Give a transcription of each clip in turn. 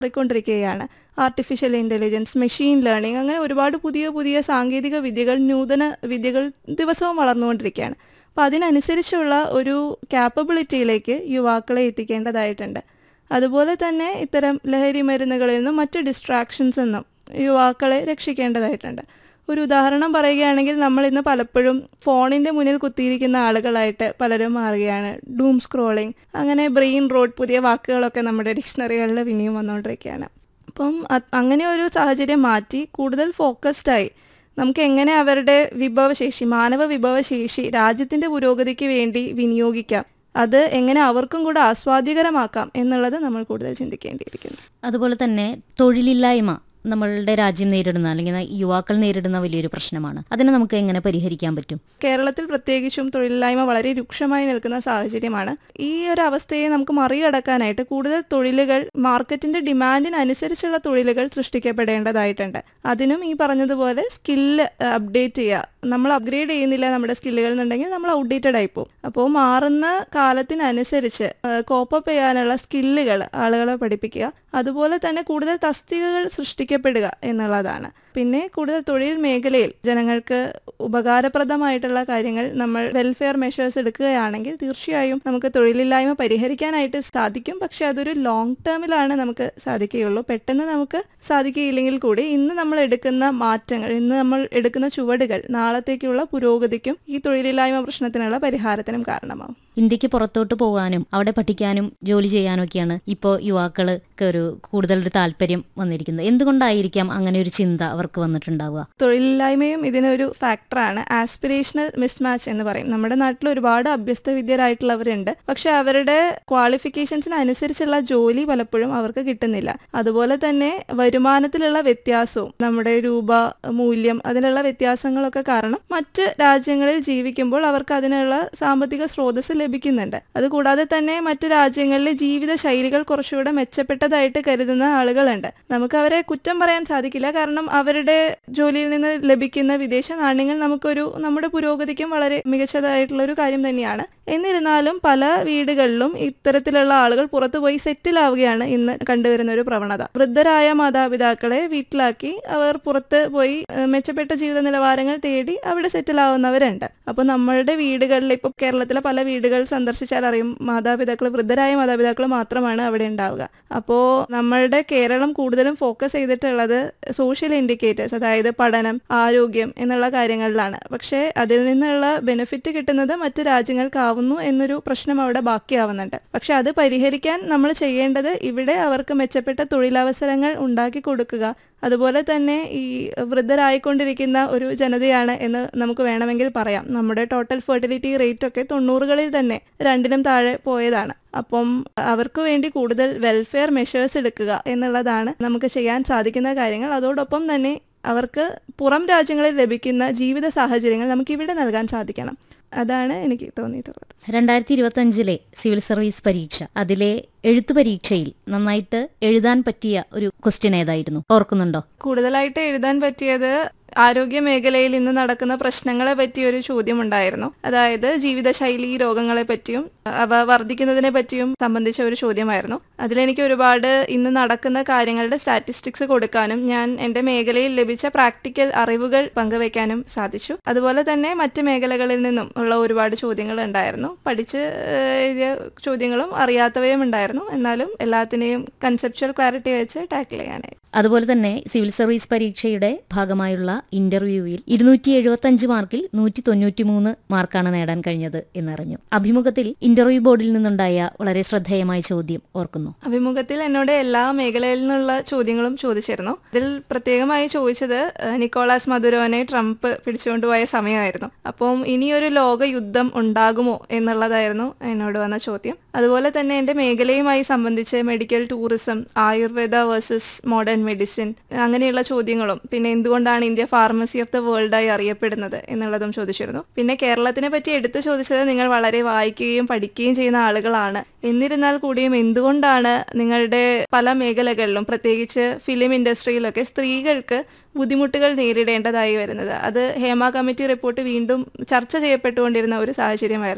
മാറിക്കൊണ്ടിരിക്കുകയാണ് artificial intelligence machine learning അങ്ങനെ ഒരുപാട് പുതിയ പുതിയ സാങ്കേതിക വിദ്യകൾ നൂതന വിദ്യകൾ ദിവസവും വളർന്നുകൊണ്ടിരിക്കുകയാണ് അപ്പോൾ അതിനനുസരിച്ചുള്ള ഒരു ക്യാപ്പബിലിറ്റിയിലേക്ക് യുവാക്കളെ എത്തിക്കേണ്ടതായിട്ടുണ്ട് അതുപോലെ തന്നെ ഇത്തരം ലഹരി മരുന്നുകളിൽ നിന്നും മറ്റ് ഡിസ്ട്രാക്ഷൻസ് നിന്നും യുവാക്കളെ രക്ഷിക്കേണ്ടതായിട്ടുണ്ട് ഒരു ഉദാഹരണം പറയുകയാണെങ്കിൽ നമ്മൾ ഇന്ന് പലപ്പോഴും ഫോണിന്റെ മുന്നിൽ കുത്തിയിരിക്കുന്ന ആളുകളായിട്ട് പലരും മാറുകയാണ് ഡൂം സ്ക്രോളിംഗ് അങ്ങനെ ബ്രെയിൻ റോഡ് പുതിയ വാക്കുകളൊക്കെ നമ്മുടെ ഡിക്ഷണറികളിൽ പിന്നെയും വന്നുകൊണ്ടിരിക്കുകയാണ് അപ്പം അത് അങ്ങനെ ഒരു സാഹചര്യം മാറ്റി കൂടുതൽ ഫോക്കസ്ഡായി നമുക്ക് എങ്ങനെ അവരുടെ വിഭവശേഷി മാനവ വിഭവശേഷി രാജ്യത്തിന്റെ പുരോഗതിക്ക് വേണ്ടി വിനിയോഗിക്കാം അത് എങ്ങനെ അവർക്കും കൂടെ ആസ്വാദ്യകരമാക്കാം എന്നുള്ളത് നമ്മൾ കൂടുതൽ ചിന്തിക്കേണ്ടിയിരിക്കുന്നു അതുപോലെ തന്നെ തൊഴിലില്ലായ്മ നമ്മളുടെ രാജ്യം നേരിടുന്ന അല്ലെങ്കിൽ യുവാക്കൾ നേരിടുന്ന വലിയൊരു പ്രശ്നമാണ് അതിനെ നമുക്ക് എങ്ങനെ പരിഹരിക്കാൻ പറ്റും കേരളത്തിൽ പ്രത്യേകിച്ചും തൊഴിലില്ലായ്മ വളരെ രൂക്ഷമായി നിൽക്കുന്ന സാഹചര്യമാണ് ഈ ഒരു അവസ്ഥയെ നമുക്ക് മറികടക്കാനായിട്ട് കൂടുതൽ തൊഴിലുകൾ മാർക്കറ്റിന്റെ ഡിമാൻഡിനനുസരിച്ചുള്ള തൊഴിലുകൾ സൃഷ്ടിക്കപ്പെടേണ്ടതായിട്ടുണ്ട് അതിനും ഈ പറഞ്ഞതുപോലെ സ്കില്ല് അപ്ഡേറ്റ് ചെയ്യുക നമ്മൾ അപ്ഗ്രേഡ് ചെയ്യുന്നില്ല നമ്മുടെ സ്കില്ലുകൾ എന്നുണ്ടെങ്കിൽ നമ്മൾ ഔട്ട്ഡേറ്റഡ് ആയി പോകും അപ്പോൾ മാറുന്ന കാലത്തിനനുസരിച്ച് കോപ്പപ്പ് ചെയ്യാനുള്ള സ്കില്ലുകൾ ആളുകളെ പഠിപ്പിക്കുക അതുപോലെ തന്നെ കൂടുതൽ തസ്തികകൾ സൃഷ്ടിക്കപ്പെടുക എന്നുള്ളതാണ് പിന്നെ കൂടുതൽ തൊഴിൽ മേഖലയിൽ ജനങ്ങൾക്ക് ഉപകാരപ്രദമായിട്ടുള്ള കാര്യങ്ങൾ നമ്മൾ വെൽഫെയർ മെഷേഴ്സ് എടുക്കുകയാണെങ്കിൽ തീർച്ചയായും നമുക്ക് തൊഴിലില്ലായ്മ പരിഹരിക്കാനായിട്ട് സാധിക്കും പക്ഷെ അതൊരു ലോങ് ടേമിലാണ് നമുക്ക് സാധിക്കുകയുള്ളൂ പെട്ടെന്ന് നമുക്ക് സാധിക്കുകയില്ലെങ്കിൽ കൂടി ഇന്ന് നമ്മൾ എടുക്കുന്ന മാറ്റങ്ങൾ ഇന്ന് നമ്മൾ എടുക്കുന്ന ചുവടുകൾ നാളത്തേക്കുള്ള പുരോഗതിക്കും ഈ തൊഴിലില്ലായ്മ പ്രശ്നത്തിനുള്ള പരിഹാരത്തിനും കാരണമാവും ഇന്ത്യക്ക് പുറത്തോട്ട് പോകാനും അവിടെ പഠിക്കാനും ജോലി ചെയ്യാനും ഒക്കെയാണ് ഇപ്പോൾ യുവാക്കൾക്ക് ഒരു കൂടുതൽ ഒരു താല്പര്യം വന്നിരിക്കുന്നത് എന്തുകൊണ്ടായിരിക്കാം അങ്ങനെ ഒരു ചിന്ത അവർക്ക് വന്നിട്ടുണ്ടാവുക തൊഴിലില്ലായ്മയും ഇതിനൊരു ഫാക്ടറാണ് ആസ്പിറേഷണൽ മിസ്മാച്ച് എന്ന് പറയും നമ്മുടെ നാട്ടിൽ ഒരുപാട് അഭ്യസ്ത വിദ്യരായിട്ടുള്ളവരുണ്ട് പക്ഷെ അവരുടെ ക്വാളിഫിക്കേഷൻസിന് അനുസരിച്ചുള്ള ജോലി പലപ്പോഴും അവർക്ക് കിട്ടുന്നില്ല അതുപോലെ തന്നെ വരുമാനത്തിലുള്ള വ്യത്യാസവും നമ്മുടെ രൂപ മൂല്യം അതിനുള്ള വ്യത്യാസങ്ങളൊക്കെ കാരണം മറ്റ് രാജ്യങ്ങളിൽ ജീവിക്കുമ്പോൾ അവർക്ക് അതിനുള്ള സാമ്പത്തിക സ്രോതസ് ലഭിക്കുന്നുണ്ട് അതുകൂടാതെ തന്നെ മറ്റ് രാജ്യങ്ങളിലെ ജീവിത ശൈലികൾ കുറച്ചുകൂടെ മെച്ചപ്പെട്ടതായിട്ട് കരുതുന്ന ആളുകളുണ്ട് നമുക്ക് അവരെ കുറ്റം പറയാൻ സാധിക്കില്ല കാരണം അവരുടെ ജോലിയിൽ നിന്ന് ലഭിക്കുന്ന വിദേശ നാണ്യങ്ങൾ നമുക്കൊരു നമ്മുടെ പുരോഗതിക്കും വളരെ മികച്ചതായിട്ടുള്ള ഒരു കാര്യം തന്നെയാണ് എന്നിരുന്നാലും പല വീടുകളിലും ഇത്തരത്തിലുള്ള ആളുകൾ പുറത്തുപോയി സെറ്റിൽ ആവുകയാണ് ഇന്ന് കണ്ടുവരുന്ന ഒരു പ്രവണത വൃദ്ധരായ മാതാപിതാക്കളെ വീട്ടിലാക്കി അവർ പുറത്ത് പോയി ഏഹ്, മെച്ചപ്പെട്ട ജീവിത നിലവാരങ്ങൾ തേടി അവിടെ സെറ്റിൽ ആവുന്നവരുണ്ട് അപ്പോൾ നമ്മളുടെ വീടുകളിൽ ഇപ്പോൾ കേരളത്തിലെ പല വീടുകൾ സന്ദർശിച്ചാൽ അറിയും മാതാപിതാക്കൾ വൃദ്ധരായ മാതാപിതാക്കൾ മാത്രമാണ് അവിടെ ഉണ്ടാവുക അപ്പോൾ നമ്മളുടെ കേരളം കൂടുതലും ഫോക്കസ് ചെയ്തിട്ടുള്ളത് സോഷ്യൽ ഇൻഡിക്കേറ്റേഴ്സ് അതായത് പഠനം ആരോഗ്യം എന്നുള്ള കാര്യങ്ങളിലാണ് പക്ഷേ അതിൽ നിന്നുള്ള ബെനിഫിറ്റ് കിട്ടുന്നത് മറ്റ് രാജ്യങ്ങൾക്കാവുന്നു എന്നൊരു പ്രശ്നം അവിടെ ബാക്കിയാവുന്നുണ്ട് പക്ഷെ അത് പരിഹരിക്കാൻ നമ്മൾ ചെയ്യേണ്ടത് ഇവിടെ അവർക്ക് മെച്ചപ്പെട്ട തൊഴിലവസരങ്ങൾ ഉണ്ടാക്കി കൊടുക്കുക അതുപോലെ തന്നെ ഈ വൃദ്ധരായിക്കൊണ്ടിരിക്കുന്ന ഒരു ജനതയാണ് എന്ന് നമുക്ക് വേണമെങ്കിൽ പറയാം നമ്മുടെ ടോട്ടൽ ഫെർട്ടിലിറ്റി റേറ്റ് ഒക്കെ തൊണ്ണൂറുകളിൽ തന്നെ രണ്ടിനും താഴെ പോയതാണ് അപ്പം അവർക്ക് വേണ്ടി കൂടുതൽ വെൽഫെയർ മെഷേഴ്സ് എടുക്കുക എന്നുള്ളതാണ് നമുക്ക് ചെയ്യാൻ സാധിക്കുന്ന കാര്യങ്ങൾ അതോടൊപ്പം തന്നെ അവർക്ക് പുറം രാജ്യങ്ങളിൽ ലഭിക്കുന്ന ജീവിത സാഹചര്യങ്ങൾ നമുക്ക് ഇവിടെ നൽകാൻ സാധിക്കണം അതാണ് എനിക്ക് തോന്നിയിട്ടുള്ളത് രണ്ടായിരത്തി ഇരുപത്തഞ്ചിലെ സിവിൽ സർവീസ് പരീക്ഷ അതിലെ എഴുത്തു പരീക്ഷയിൽ നന്നായിട്ട് എഴുതാൻ പറ്റിയ ഒരു ക്വസ്റ്റ്യൻ ഏതായിരുന്നു ഓർക്കുന്നുണ്ടോ കൂടുതലായിട്ട് എഴുതാൻ പറ്റിയത് ആരോഗ്യ മേഖലയിൽ ഇന്ന് നടക്കുന്ന പ്രശ്നങ്ങളെ പറ്റി ഒരു ചോദ്യം ഉണ്ടായിരുന്നു അതായത് ജീവിതശൈലി രോഗങ്ങളെ പറ്റിയും അവ വർദ്ധിക്കുന്നതിനെ പറ്റിയും സംബന്ധിച്ച ഒരു ചോദ്യമായിരുന്നു അതിലെനിക്ക് ഒരുപാട് ഇന്ന് നടക്കുന്ന കാര്യങ്ങളുടെ സ്റ്റാറ്റിസ്റ്റിക്സ് കൊടുക്കാനും ഞാൻ എൻ്റെ മേഖലയിൽ ലഭിച്ച പ്രാക്ടിക്കൽ അറിവുകൾ പങ്കുവയ്ക്കാനും സാധിച്ചു അതുപോലെ തന്നെ മറ്റ് മേഖലകളിൽ നിന്നും ഉള്ള ഒരുപാട് ചോദ്യങ്ങൾ ഉണ്ടായിരുന്നു പഠിച്ച് ഏഹ്, എഴുതിയ ചോദ്യങ്ങളും അറിയാത്തവയും ഉണ്ടായിരുന്നു എന്നാലും എല്ലാത്തിനെയും കൺസെപ്ച്വൽ ക്ലാരിറ്റി വെച്ച് ടാക്കിൾ ചെയ്യാനായി അതുപോലെ തന്നെ സിവിൽ സർവീസ് പരീക്ഷയുടെ ഭാഗമായുള്ള ഇന്റർവ്യൂവിൽ ഇരുന്നൂറ്റി എഴുപത്തി അഞ്ച് മാർക്കിൽ നൂറ്റി തൊണ്ണൂറ്റി മൂന്ന് മാർക്കാണ് നേടാൻ കഴിഞ്ഞത് എന്നറിഞ്ഞു അഭിമുഖത്തിൽ ഇന്റർവ്യൂ ബോർഡിൽ നിന്നുണ്ടായ വളരെ ശ്രദ്ധേയമായ ചോദ്യം ഓർക്കുന്നു അഭിമുഖത്തിൽ എന്നോട് എല്ലാ മേഖലയിൽ നിന്നുള്ള ചോദ്യങ്ങളും ചോദിച്ചിരുന്നു ഇതിൽ പ്രത്യേകമായി ചോദിച്ചത് ഏഹ്, നിക്കോളാസ് മധുരോനെ ട്രംപ് പിടിച്ചുകൊണ്ടുപോയ സമയമായിരുന്നു അപ്പം ഇനിയൊരു ലോക യുദ്ധം ഉണ്ടാകുമോ എന്നുള്ളതായിരുന്നു എന്നോട് വന്ന ചോദ്യം അതുപോലെ തന്നെ എൻ്റെ മേഖലയുമായി സംബന്ധിച്ച് medical tourism Ayurveda versus modern medicine അങ്ങനെയുള്ള ചോദ്യങ്ങളും പിന്നെ എന്തുകൊണ്ടാണ് ഇന്ത്യ ഫാർമസി ഓഫ് ദ വേൾഡായി അറിയപ്പെടുന്നത് എന്നുള്ളതും ചോദിച്ചിരുന്നു പിന്നെ കേരളത്തിനെ പറ്റി എടുത്തു ചോദിച്ചത് നിങ്ങൾ വളരെ വായിക്കുകയും പഠിക്കുകയും ചെയ്യുന്ന ആളുകളാണ് എന്നിരുന്നാൽ കൂടിയും എന്തുകൊണ്ടാണ് നിങ്ങളുടെ പല മേഖലകളിലും പ്രത്യേകിച്ച് ഫിലിം ഇൻഡസ്ട്രിയിലൊക്കെ സ്ത്രീകൾക്ക് ബുദ്ധിമുട്ടുകൾ നേരിടേണ്ടതായി വരുന്നത് അത് ഹേമ കമ്മിറ്റി റിപ്പോർട്ട് വീണ്ടും ചർച്ച ചെയ്യപ്പെട്ടുകൊണ്ടിരുന്ന ഒരു സാഹചര്യമായിരുന്നു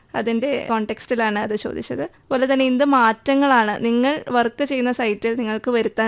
അതിന്റെ കോണ്ടെക്സ്റ്റിലാണ് അത് ചോദിച്ചത് അതുപോലെ തന്നെ എന്ത് മാറ്റങ്ങളാണ് നിങ്ങൾ വർക്ക് ചെയ്യുന്ന സൈറ്റിൽ നിങ്ങൾക്ക് വരുത്താൻ